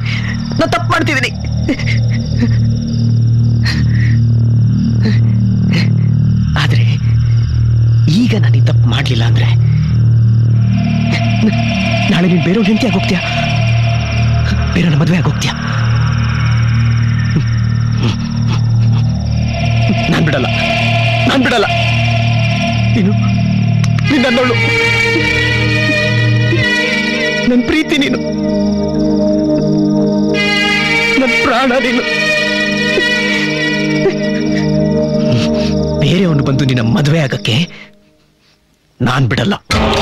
ನಾನು ತಪ್ಪು ಮಾಡ್ತಿದ್ದೀನಿ ಆದ್ರೆ ಈಗ ನಾನು ಈ ತಪ್ಪು ಮಾಡ್ಲಿಲ್ಲ ಅಂದ್ರೆ ನ- ನಾಳೆ ನೀನು ಬೇರೆಯವ್ರ ಹೆಂಡತಿ ಆಗೋಗ್ತೀಯ ಬೇರೆಯವ್ರ ಮದುವೆ ಆಗೋಗ್ತೀಯ ನಾನ್ ಬಿಡಲ್ಲ ನಾನ್ ಬಿಡಲ್ಲ ನೀನು ನೀನ್ ನನ್ನವಳು ನನ್ ಪ್ರೀತಿ ನೀನು ನನ್ ಪ್ರಾಣ ನೀನು ಬೇರೆಯವನು ಬಂದು ನಿನ್ನ ಮದುವೆ ಆಗಕ್ಕೆ ನಾನ್ ಬಿಡಲ್ಲ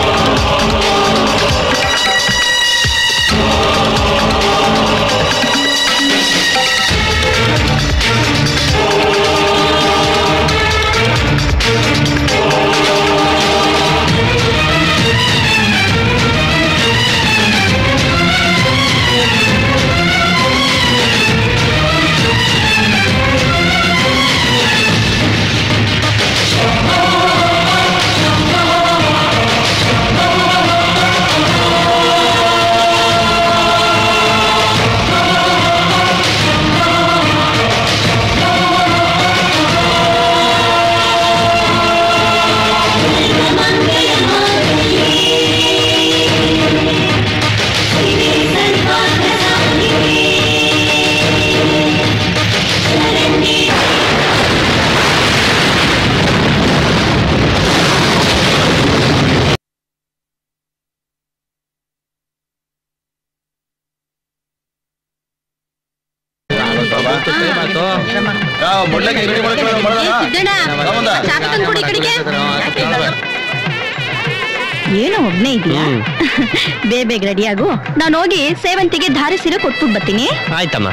ಏನೋ ಒಬ್ನೇ ಇದೆಯಾ ಬೇಗ ಬೇಗ ರೆಡಿ ಆಗು ನಾನು ಹೋಗಿ ಸೇವಂತಿಗೆ ಧಾರೆ ಸೀರೆ ಕೊಟ್ಬಿಟ್ಟು ಬರ್ತೀನಿ ಆಯ್ತಮ್ಮ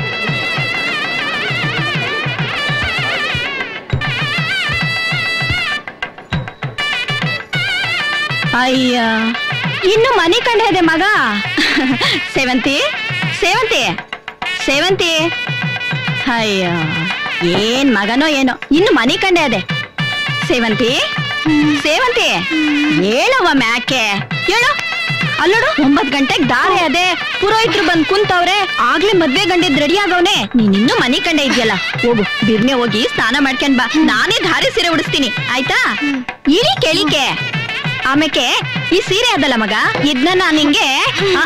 ಅಯ್ಯ ಇನ್ನು ಮನೆ ಕಂಡ ಇದೆ ಮಗ ಸೇವಂತಿ ಸೇವಂತಿ ಸೇವಂತಿ ಅಯ್ಯ ಏನ್ ಮಗನೋ ಏನೋ ಇನ್ನು ಮನೆ ಕಂಡೆ ಅದೆ ಸೇವಂತಿ ಸೇವಂತಿ ಹೇಳವ್ವ ಮ್ಯಾಕೆ ಹೇಳು ಅಲ್ಲೋಡು ಒಂಬತ್ ಗಂಟೆಗೆ ದಾರೆ ಅದೆ ಪುರೋಹಿತರು ಬಂದ್ ಕುಂತವ್ರೆ ಆಗ್ಲೇ ಮದ್ವೆ ಗಂಡಿದ್ ರೆಡಿ ಆಗವ್ನೆ ನೀನ್ ಇನ್ನೂ ಮನೆ ಕಂಡೆ ಇದೆಯಲ್ಲ ಹೋಗು ಬಿರ್ನೆ ಹೋಗಿ ಸ್ನಾನ ಮಾಡ್ಕೊಂಡ್ ಬಾ ನಾನೇ ಧಾರೆ ಸೀರೆ ಉಡಿಸ್ತೀನಿ ಆಯ್ತಾ ಇಳಿ ಕೇಳಿಕೆ ಆಮೇಕೆ ಈ ಸೀರೆ ಅದಲ್ಲ ಮಗ ಇದ್ನ ನಾನ್ ನಿಂಗೆ ಆ,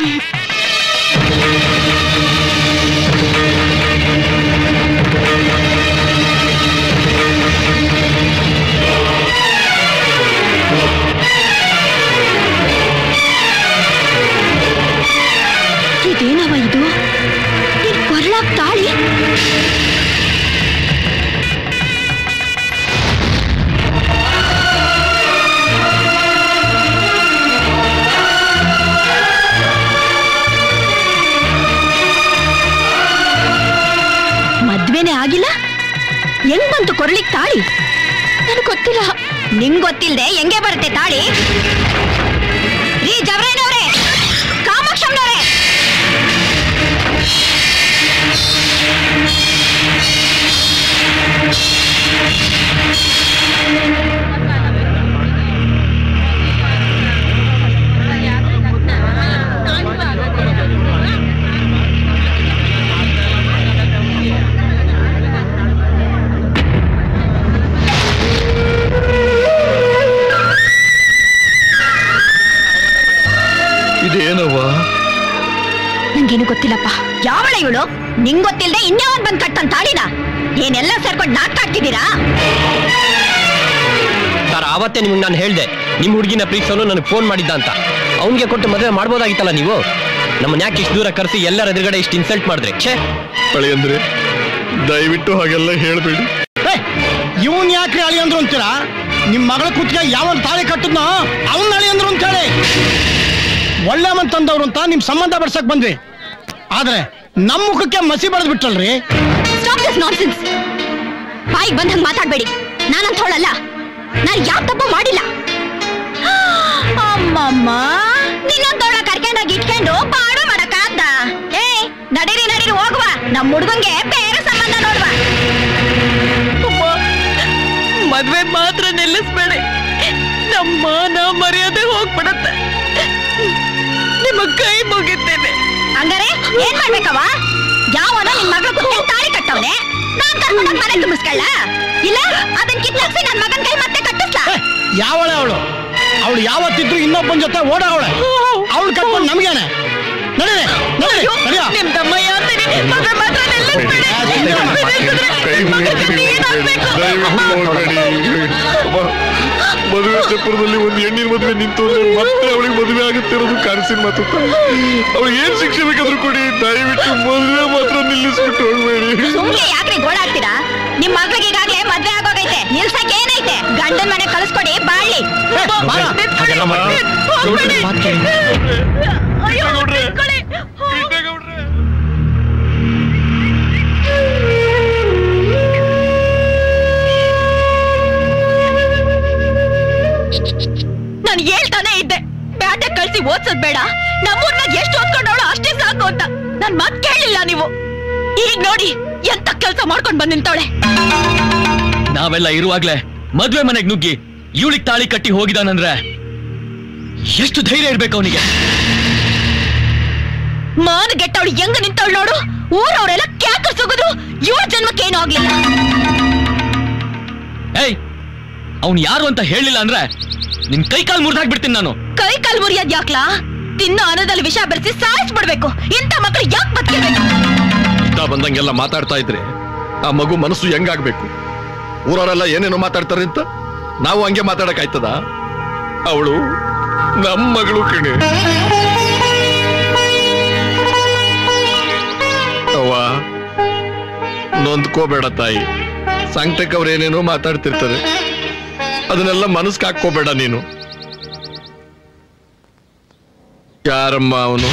ಇದೇನವ ಇದು ನಿನ್ ಕೊರಳಾಗ್ ತಾಳಿ ಮದ್ವೆನೇ ಆಗಿಲ್ಲ ಹೆಂಗ್ ಬಂತು ಕೊರಳಿಗ್ ತಾಳಿ ನನಗ್ ಗೊತ್ತಿಲ್ಲ ನಿಂಗ್ ಗೊತ್ತಿಲ್ದೆ ಹೆಂಗೆ ಬರುತ್ತೆ ತಾಳಿ ರೀ ಜವರೇನವ್ರೆ ಕಾಮಾಕ್ಷಮ್ನವ್ರೆ ಇದೇನವ್ವ ನಂಗೇನು ಗೊತ್ತಿಲ್ಲಪ್ಪ ಯಾವಳ ಇವಳು ನಿಂಗ್ ಗೊತ್ತಿಲ್ದೆ ಇನ್ಯಾವನ್ ಬಂದ್ ಕಟ್ಟನ್ ತಾಳಿನ ಏನೆಲ್ಲ ಸೇರ್ಕೊಂಡು ನಾಟಕ ಆಡ್ತಿದ್ದೀರಾ ಸರ್ ಆವತ್ತೇ ನಿಮ್ಗೆ ನಾನು ಹೇಳ್ದೆ ನಿಮ್ಮ ಹುಡುಗಿನ ಪ್ರೀತಿಸೋನು ನನಗೆ ಫೋನ್ ಮಾಡಿದ್ದ ಅಂತ ಅವನಿಗೆ ಕೊಟ್ಟು ಮದುವೆ ಮಾಡ್ಬೋದಾಗಿತ್ತಲ್ಲ ನೀವು ನಮ್ಮನ್ನ ಯಾಕೆ ಇಷ್ಟು ದೂರ ಕರೆಸಿ ಎಲ್ಲರ ಎದುರುಗಡೆ ಇಷ್ಟು ಇನ್ಸಲ್ಟ್ ಮಾಡಿದ್ರೆ ಛೇ ಅಂದ್ರೆ ದಯವಿಟ್ಟು ಹಾಗೆಲ್ಲ ಹೇಳ್ಬೇಡಿ ಇವನ್ ಯಾಕ್ರಿ ಅಳಿ ಅಂದ್ರು ಅಂತೀರಾ ನಿಮ್ ಮಗಳ ಕುತ್ತಿಗೆ ಯಾವನ್ ತಾಳಿ ಕಟ್ಟದ್ನೋ ಅವನ್ ಅಳಿ ಅಂದ್ರು ಅಂತ ಹೇಳಿ ಒಳ್ಳೆ ಮನ್ ತಂದವ್ರು ಅಂತ ನಿಮ್ ಸಂಬಂಧ ಬಡ್ಸಕ್ ಬಂದ್ವಿ ಆದ್ರೆ ನಮ್ ಮುಖಕ್ಕೆ ಮಸಿ ಬಡ್ದ್ ಬಿಟ್ರಲ್ರಿ ಸ್ಟಾಪ್ ದಿಸ್ ನಾನ್ಸೆನ್ಸ್ ಬಾಯಿಗೆ ಬಂದಂಗ್ ಮಾತಾಡ್ಬೇಡಿ ನಾನಂತ ಹೇಳಲ್ಲ ನಾನು ಯಾವ ತಪ್ಪು ಮಾಡಿಲ್ಲ ಅಮ್ಮಮ್ಮ ನಿನ್ನೊಂದವಳ ಕರ್ಕೊಂಡೋಗಿ ಇಟ್ಕೊಂಡು ಪಾಡು ಮಾಡಕ್ಕಾದ್ದ ಏ ನಡೀರಿ ನಡೀರಿ ಹೋಗುವ ನಮ್ ಹುಡ್ಗಂಗೆ ಬೇರೆ ಸಂಬಂಧ ನೋಡುವ ಮದ್ವೆ ಮಾತ್ರ ನಿಲ್ಲಿಸ್ಬೇಡಿ ನಮ್ಮ ಮಾನ ಮರ್ಯಾದೆ ಹೋಗ್ಬಿಡತ್ತೆ ನಿಮ್ಮ ಕೈ ಮುಗಿತೇನೆ ಹಂಗಾರೆ ಏನ್ ಮಾಡ್ಬೇಕವ ನಿನ್ ಮಗಳು ಕುತ್ತಿಗೆ ತಾಳಿ ಕಟ್ಟವ್ನೆ ನಾನ್ ಕರ್ಕೊಂಡೋಗ್ ಮನೆ ತುಂಬಿಸ್ಕೊಳ್ಳ ಇಲ್ಲ ಅದನ್ ಕಿತ್ತಾಕ್ಸಿ ನನ್ ಮಗನ್ ಕೈ ಮತ್ತೆ ಕಟ್ಟಿಸ್ಲಾ ಯಾವಳೆ ಅವಳು ಅವಳು ಯಾವತ್ತಿದ್ರು ಇನ್ನೊಬ್ಬನ ಜೊತೆ ಓಡಾವಳೆ ಅವಳು ಕಟ್ಕೊಂಡು ನಮ್ಗೇನೆ ನಡೀರಿ ನಡೀರಿ ನಡಿಯೋ ನಿಮ್ ತಮ್ಮಯ್ಯ ಅಂತೀನಿ ಮದ್ವೆ ಮಾತ್ರ ನಿಲ್ಲಿಸ್ಬೇಡಿ ಆ, ಸುಮ್ನೆ ಅಮ್ಮ. ಕೈ ಮುಗಿತೀನಿ. ದಯವಿಟ್ಟು ನೋಡ್ಬೇಡಿ. ಅಮ್ಮ, ಮದುವೆ ಚಪ್ಪರದಲ್ಲಿ ಒಂದು ಹೆಣ್ಣಿನ ಮದುವೆ ನಿಂತು ಅಂದ್ರೆ ಮತ್ತೆ ಅವಳಿಗೆ ಮದುವೆ ಆಗುತ್ತಿರೋದು ಕನಸಿನ ಮಾತು ಅವಳಿಗೆ ಏನ್ ಶಿಕ್ಷೆ ಬೇಕಾದ್ರೂ ಕೊಡಿ ದಯವಿಟ್ಟು ಮದುವೆ ಮಾತ್ರ ನಿಲ್ಲಿಸ್ಬಿಟ್ಟು ಹೋಗ್ಬೇಡಿ ಸುಮ್ನೆ ಯಾಕ್ರಿ ಗೋಳಾಡ್ತೀರಾ ನಿಮ್ ಮಗಳಿಗೆ ಈಗಾಗ್ಲೇ ಮದ್ವೆ ಆಗೋಗೈತೆ ನಿಲ್ಸಕ್ ಏನೈತೆ ಗಂಡನ್ ಮನೆ ಕಳಿಸ್ಕೊಡಿ ಬಾಳ್ಲಿ ಬಾರ. ಹಾಗೆಲ್ಲ ಮಾಡಿ ಮಾತ್ ಕೇಳಿ ಅಯ್ಯೋ ಗೌಡ್ರೆ. ನಿಂತ್ಕೊಳ್ಳಿ. ಕೃಷ್ಣೇಗೌಡ್ರೆ. ನಾನು ಹೇಳ್ತಾನೆ ಇದ್ದೆ ಬ್ಯಾಟೆ ಕಳ್ಸಿ ಓದ್ಸೋದ್ ಬೇಡ ನಮ್ಮೂರ್ನಾಗ ಎಷ್ಟು ಓದ್ಕೊಂಡವಳು ಅಷ್ಟೇ ಸಾಕು ಅಂತ ನನ್ ಮಾತ್ ಕೇಳಿಲ್ಲ ನೀವು ಈಗ ನೋಡಿ ಎಂತ ಕೆಲ್ಸ ಮಾಡ್ಕೊಂಡ್ ಬಂದ್ ನಿಂತವಳೆ ನಾವೆಲ್ಲ ಇರುವಾಗ್ಲೇ ಮದ್ವೆ ಮನೆಗ್ ನುಗ್ಗಿ ಇವಳಿಗೆ ತಾಳಿ ಕಟ್ಟಿ ಹೋಗಿದಾನಂದ್ರೆ ಎಷ್ಟು ಧೈರ್ಯ ಇರ್ಬೇಕು ಅವನಿಗೆ ಮಾನ ಗೆಟ್ಟವಳು ಹೆಂಗ ನಿಂತವಳು ನೋಡು ಊರವರೆಲ್ಲ ಕ್ಯಾಕರ್ ಸುಗಿದ್ರು ಇವಳ ಜನ್ಮಕ್ಕೆ ಏನೂ ಆಗ್ಲಿಲ್ಲ ಏಯ್ ಅವ್ನು ಯಾರು ಅಂತ ಹೇಳಿಲ್ಲ ಅಂದ್ರೆ ನಿನ್ ಕೈ ಕಾಲ್ ಮುರಿದು ಹಾಕ್ಬಿಡ್ತೀನಿ ನಾನು ಕೈ ಕಾಲ್ ಮುರಿಯೋದ್ ಯಾಕ್ಲಾ ತಿನ್ನೋ ಅನ್ನದಲ್ಲಿ ವಿಷ ಬೆರೆಸಿ ಸಾಯಿಸ್ಬಿಡ್ಬೇಕು ಇಂಥ ಮಕ್ಳು ಯಾಕೆ ಬದುಕಿರ್ಬೇಕು ಇಷ್ಟ ಬಂದಂಗೆಲ್ಲ ಮಾತಾಡ್ತಾ ಇದ್ರೆ ಆ ಮಗು ಮನಸ್ಸು ಹೆಂಗಾಗ್ಬೇಕು ಊರವರೆಲ್ಲ ಏನೇನೋ ಮಾತಾಡ್ತಾರೆ ಅಂತ ನಾವು ಹಂಗೆ ಮಾತಾಡಕ್ ಆಯ್ತದ ಅವಳು ನಮ್ಮ ಮಗಳು ಕಣೆ ಅವ್ವ ನೊಂದ್ಕೋಬೇಡ ತಾಯಿ ಸಂಕಟಕ್ಕೆ ಅವ್ರು ಏನೇನೋ ಮಾತಾಡ್ತಿರ್ತಾರೆ ಅದನ್ನೆಲ್ಲ ಮನಸ್ಸಿಗೆ ಹಾಕೋಬೇಡ ನೀನು ಯಾರಮ್ಮ ಅವನು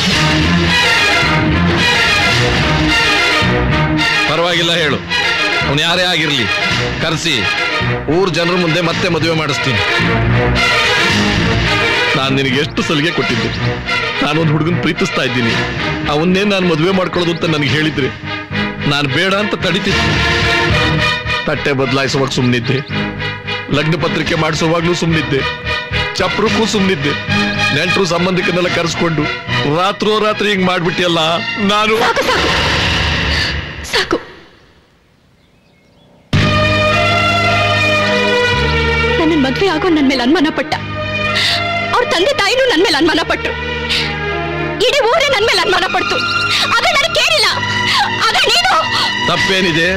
ಪರವಾಗಿಲ್ಲ ಹೇಳು ಅವನು ಯಾರೇ ಆಗಿರ್ಲಿ ಕರೆಸಿ ಊರ್ ಜನರ ಮುಂದೆ ಮತ್ತೆ ಮದುವೆ ಮಾಡಿಸ್ತೀನಿ ನಾನು ನಿನಗೆ ಎಷ್ಟು ಸಲಿಗೆ ಕೊಟ್ಟಿದ್ದೆ ನಾನೊಂದು ಹುಡುಗನ್ ಪ್ರೀತಿಸ್ತಾ ಇದ್ದೀನಿ ಅವನ್ನೇ ನಾನು ಮದುವೆ ಮಾಡ್ಕೊಳ್ಳೋದು ಅಂತ ನನಗೆ ಹೇಳಿದ್ರೆ ನಾನು ಬೇಡ ಅಂತ ತಡಿತಿದ್ದೆ ತಟ್ಟೆ ಬದಲಾಯಿಸುವಾಗ ಸುಮ್ಮನಿದ್ದೆ ಲಗ್ನ ಪತ್ರಿಕೆ ಮಾಡಿಸುವಾಗ್ಲೂ ಸುಮ್ಮನಿದ್ದೆ ಚಪ್ರಕ್ಕೂ ಸುಮ್ಮನಿದ್ದೆ ನೆಂಟರು ಸಂಬಂಧಿಕರನ್ನೆಲ್ಲ ಕರೆಸ್ಕೊಂಡು ರಾತ್ರೋ ರಾತ್ರಿ ಹಿಂಗ್ ಮಾಡ್ಬಿಟ್ಟಿಯಲ್ಲ ನಾನು ಸಾಕು ಸಾಕು ಸಾಕು ನನ್ನ ಮದ್ವೆ ಆಗೋ ನನ್ ಮೇಲೆ ಅನುಮಾನ ಪಟ್ಟ ಅವ್ರ ತಂದೆ ತಾಯಿನೂ ನನ್ ಮೇಲೆ ಅನುಮಾನ ಪಟ್ರು ಇಡೀ ಊರೇ ನನ್ ಮೇಲೆ ಅನುಮಾನ ಪಡ್ತು ಆದ್ರೆ ನನಗೆ ಕೇಳಿಲ್ಲ ಆದ್ರೆ ನೀನು ತಪ್ಪೇನಿದೆ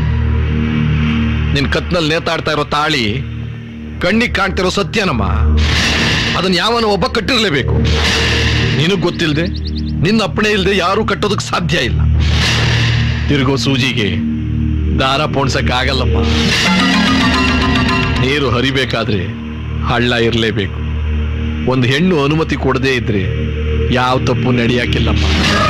ನಿನ್ ಕತ್ನಲ್ಲಿ ನೇತಾಡ್ತಾ ಇರೋ ತಾಳಿ ಕಣ್ಣಿಗೆ ಕಾಣ್ತಿರೋ ಸತ್ಯನಮ್ಮ ಅದನ್ನ ಯಾವನ ಒಬ್ಬ ಕಟ್ಟಿರ್ಲೇಬೇಕು ನಿನಗ್ ಗೊತ್ತಿಲ್ದೆ ನಿನ್ನ ಅಪ್ಪಣೆ ಇಲ್ದೆ ಯಾರೂ ಕಟ್ಟೋದಕ್ ಸಾಧ್ಯ ಇಲ್ಲ ತಿರುಗೋ ಸೂಜಿಗೆ ದಾರ ಪೋಣ್ಸಕ್ ಆಗಲ್ಲಮ್ಮ ನೀರು ಹರಿಬೇಕಾದ್ರೆ ಹಳ್ಳ ಇರಲೇಬೇಕು ಒಂದು ಹೆಣ್ಣು ಅನುಮತಿ ಕೊಡದೇ ಇದ್ರೆ ಯಾವ ತಪ್ಪು ನಡೆಯಾಕಿಲ್ಲಮ್ಮ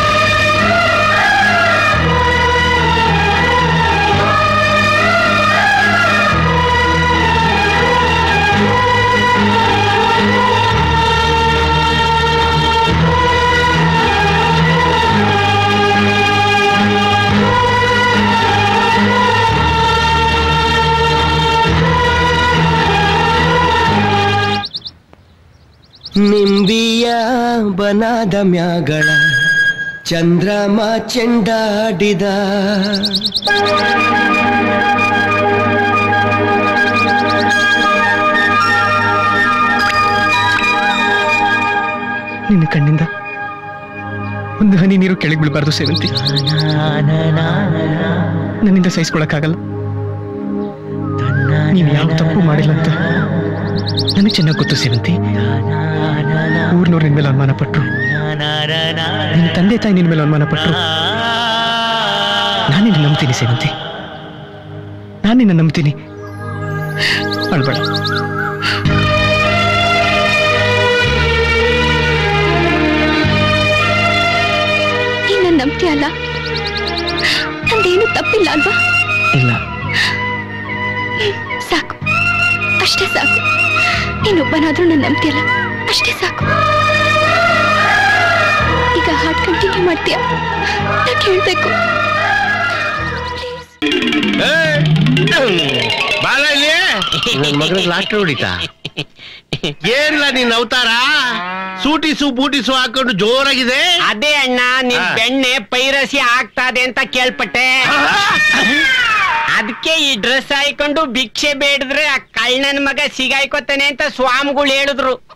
ನಿಂಬಿಯ ಬನಾದ ಮ್ಯಾಗಳ ಚಂದ್ರಮ ಚೆಂಡಾಡಿದ ನಿನ್ನ ಕಣ್ಣಿಂದ ಒಂದು ಹನಿ ನೀರು ಕೆಳಗೆ ಬೀಳಬಾರ್ದು ಸೇವಂತಿ ನನ್ನಿಂದ ಸಹಿಸ್ಕೊಳಕ್ಕಾಗಲ್ಲ ನೀನು ಯಾವ ತಪ್ಪು ಮಾಡಿಲ್ಲ ಅಂತ ನನಗೆ ಚೆನ್ನಾಗಿ ಗೊತ್ತು ಸೇವಂತಿ ಊರ್ನವ್ರು ನಿನ್ ಮೇಲೆ ಅನುಮಾನ ಪಟ್ರು ನಿನ್ನ ತಂದೆ ತಾಯಿ ನಿನ್ ಮೇಲೆ ಅನುಮಾನ ಪಟ್ರು ನಾನು ನಿನ್ನ ನಂಬ್ತೀನಿ ಸೇವಂತಿ ನಾನು ನಿನ್ನ ನಂಬ್ತೀನಿ ಅಳ್ಬೇಡ ನೀನ್ ನನ್ ನಂಬ್ತೀಯ ಅಲ್ಲ ನಂದೇನು ತಪ್ಪಿಲ್ಲ ಅಲ್ವಾ ಇಲ್ಲ ಸಾಕು ಅಷ್ಟೇ ಸಾಕು ನೀನೊಬ್ಬನಾದ್ರೂ ನನ್ನ ನಂಬ್ತೀಯಲ್ಲ ಅಷ್ಟೇ ಸಾಕು ಈಗ ಹಾಟ್ ಕಂಟಿನ್ಯೂ ಮಾಡ್ತೀಯ ನಾ ಕೇಳ್ಬೇಕು ಬಾಲ ಇಲ್ಲಿ ನನ್ನ ಮಗನಿಗೆ ಲಾಟ್ರಿ ಹೊಡಿತಾ ಏನಿಲ್ಲ ನೀನ್ ಅವತಾರ ಸೂಟಿಸು ಬೂಟಿಸು ಹಾಕೊಂಡು ಜೋರಾಗಿದೆ ಅದೇ ಅಣ್ಣ ನಿನ್ ಹಾ. ಬೆಣ್ಣೆ ಪೈರಸಿ ಆಗ್ತಾ ಇದೆ ಅಂತ ಕೇಳ್ಪಟ್ಟೆ ಅದಕ್ಕೆ ಈ ಡ್ರೆಸ್ ಹಾಕೊಂಡು ಭಿಕ್ಷೆ ಬೇಡಿದ್ರೆ ಆ ಕಳ್ಳನ ಮಗ ಸಿಗಾಯ್ಕೋತಾನೆ ಅಂತ ಸ್ವಾಮಿಗಳು ಹೇಳಿದ್ರು